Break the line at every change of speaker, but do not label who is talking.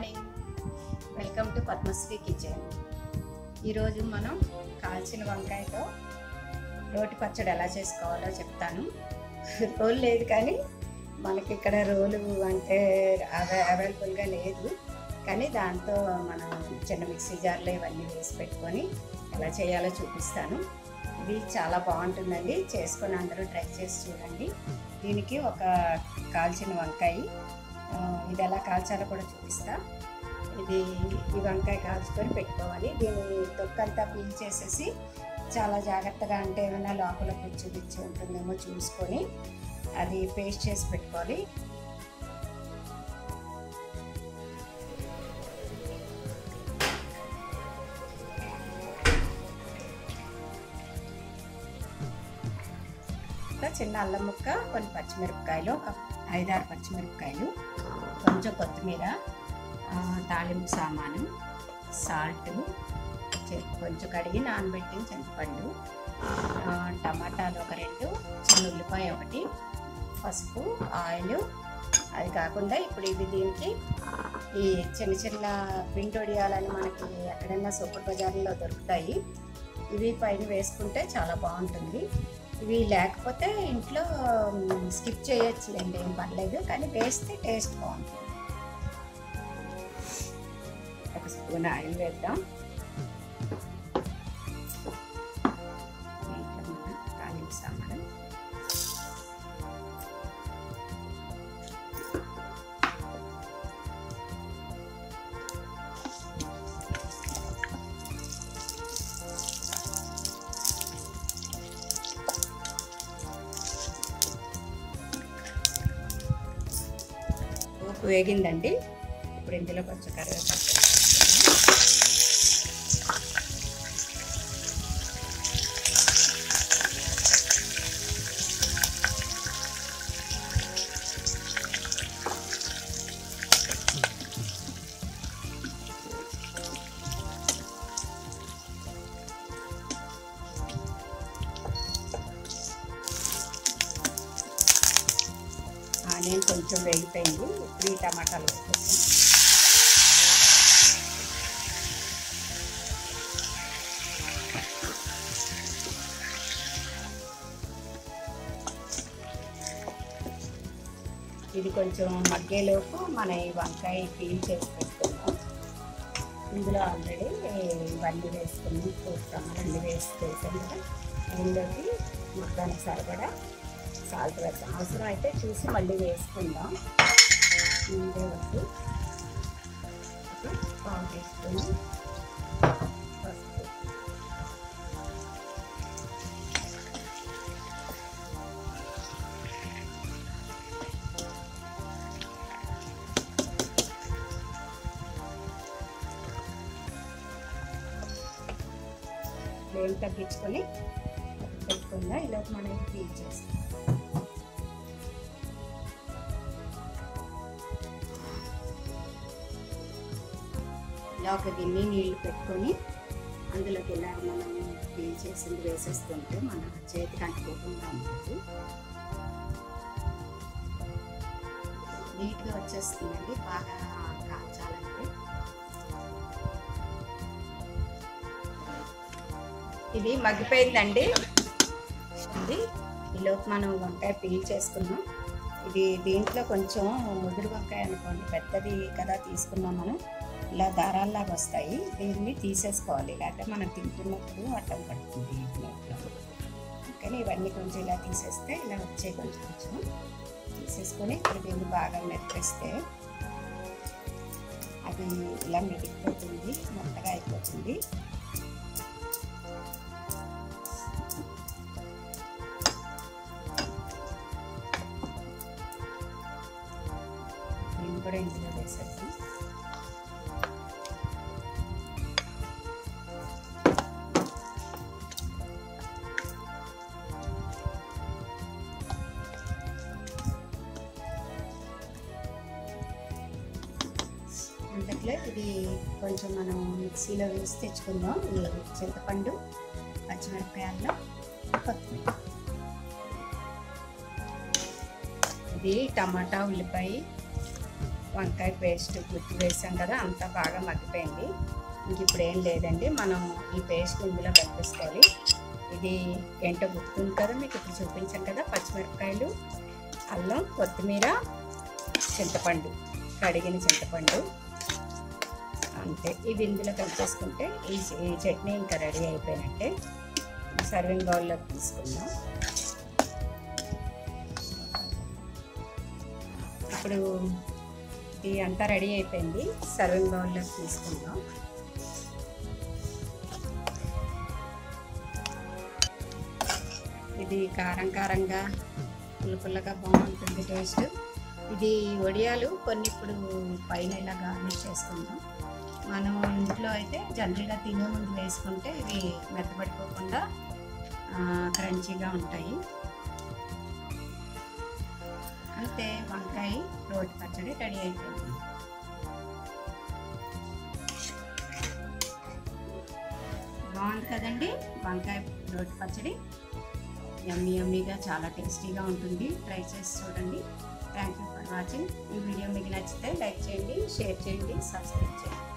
Morning welcome to Padmasri kitchen ఈరోజు మనం కాల్చిన వంకాయతో రోటి పచ్చడి ఎలా చేసుకోవాలో చెప్తాను రోలు లేదు కానీ మనకి ఇక్కడ రోలు అంటే అవై అవైలబుల్గా లేదు కానీ దాంతో మనం చిన్న మిక్సీ జార్లో ఇవన్నీ వేసి పెట్టుకొని ఎలా చేయాలో చూపిస్తాను ఇది చాలా బాగుంటుందండి చేసుకొని అందరూ ట్రై చేసి చూడండి దీనికి ఒక కాల్చిన వంకాయ ఆ, ఇది ఎలా కాల్చాలో కూడా చూపిస్తా ఇది ఈ వంకాయ కాల్చుకొని పెట్టుకోవాలి దీని తొక్కంతా పీల్ చేసేసి చాలా జాగ్రత్తగా అంటే ఏమైనా లోపల పిచ్చి పిచ్చి ఉంటుందేమో చూసుకొని అది పేస్ట్ చేసి పెట్టుకోవాలి ఇంకా చిన్న అల్లం ముక్క కొన్ని పచ్చిమిరపకాయలు ఒక ఐదారు పచ్చిమిరపకాయలు కొంచెం కొత్తిమీర ఆ, తాలింపు సామాను సాల్ట్ కొంచెం కడిగి నానబెట్టిన చింతపండు ఆ, టమాటాలు ఒక రెండు చిన్న ఉల్లిపాయ ఒకటి పసుపు ఆయిల్ అది కాకుండా ఇప్పుడు ఇది దీనికి ఈ చిన్న చిన్న పిండి వడియాలని మనకి ఎక్కడైనా సూపర్ బజార్లో దొరుకుతాయి ఇవి పైన వేసుకుంటే చాలా బాగుంటుంది ఇవి లేకపోతే ఇంట్లో స్కిప్ చేయొచ్చులేండి ఏం పర్లేదు కానీ వేస్తే టేస్ట్ బాగుంటుంది ఒక స్పూన్ ఆయిల్ వేద్దాం దీంట్లో మన తాలింపు సామాను ఉప్పు వేగిందండి ఇప్పుడు ఇందులో కొంచెం కరివేపాకు వేసుకుందాం. ఆనియన్ కొంచెం వేగిపోయింది ఇప్పుడు ఈ టమాటాలు వేసేసాం ఇది కొంచెం మగ్గేలోపు మన ఈ వంకాయ పీల్ చేసి పెట్టుకున్నాం ఇందులో ఆల్రెడీ ఇవన్నీ వేసుకున్నాం చూస్తాము అన్నీ వేసి చేసాం కదా ఇందులోకి మొత్తానికి సరిపడా సాల్ట్ వేద్దాం అవసరం అయితే చూసి మళ్ళీ వేసుకుందాం ముందే వద్దు ఒక పావు టీ స్పూన్ పసుపు ఫ్లేమ్ తగ్గించుకొని పెట్టుకుందా ఇలా మనం పీల్ చేస్తాం ఇలా ఒక గిన్నె నీళ్లు పెట్టుకొని అందులోకి ఇలా మనం పీల్ చేసింది వేసేస్తుంటే మన చేతికి అంటుకోకుండా ఉంటుంది నీట్గా వచ్చేస్తుందండి బాగా కాల్చాలంటే ఇది మగ్గిపోయిందండి ఇది ఈలోపు మనం వంకాయ పీల్ చేసుకున్నాం ఇది దీంట్లో కొంచెం ముదురు వంకాయ అనుకోండి పెద్దది కదా తీసుకున్నాం మనం ఇలా దారాల్లాగా వస్తాయి దీన్ని తీసేసుకోవాలి లేకపోతే మనం తింటున్నప్పుడు అడ్డం పడుతుంది నోట్లో కానీ ఇవన్నీ కొంచెం ఇలా తీసేస్తే ఇలా వచ్చే కొంచెం కొంచెం తీసేసుకొని ఇప్పుడు దీన్ని బాగా మెరిపిస్తే అది ఇలా మెరిగిపోతుంది మెత్తగా అయిపోతుంది దీన్ని కూడా ఇందులో వేసేద్దాం అందుట్లో ఇది కొంచెం మనం మిక్సీలో వేసి తెచ్చుకుందాం ఈ చింతపండు పచ్చిమిరపకాయల్లో కొత్తిమీర ఇది టమాటా ఉల్లిపాయ వంకాయ పేస్ట్ గుర్తు వేసాం కదా అంతా బాగా మగ్గిపోయింది ఇంక ఇప్పుడు ఏం లేదండి మనం ఈ పేస్ట్ ఇందులో కలిపేసుకోవాలి ఇది ఏంటో గుర్తుంది కదా మీకు ఇప్పుడు చూపించాం కదా పచ్చిమిరపకాయలు అల్లం కొత్తిమీర చింతపండు కడిగిన చింతపండు అంతే ఇవి ఇందులో కలిపేసుకుంటే ఈ ఈ చట్నీ ఇంకా రెడీ అయిపోయినట్టే సర్వింగ్ బౌల్లోకి తీసుకుందాం ఇప్పుడు ఇది అంతా రెడీ అయిపోయింది సర్వింగ్ బౌల్లోకి తీసుకుందాం ఇది కారం కారంగా పుల్ల పుల్లగా బాగుంటుంది టేస్ట్ ఇది వడియాలు కొన్ని ఇప్పుడు పైన ఇలా గార్నిష్ చేసుకుందాం మనం ఇంట్లో అయితే జనరల్గా తినే ముందు వేసుకుంటే ఇవి మెత్తబడిపోకుండా క్రంచీగా ఉంటాయి అంతే వంకాయ రోటి పచ్చడి రెడీ అయిపోయింది బాగుంది కదండి వంకాయ రోటి పచ్చడి యమ్మీ యమ్మీగా చాలా టేస్టీగా ఉంటుంది ట్రై చేసి చూడండి థ్యాంక్ యూ ఫర్ వాచింగ్ ఈ వీడియో మీకు నచ్చితే లైక్ చేయండి షేర్ చేయండి సబ్స్క్రైబ్ చేయండి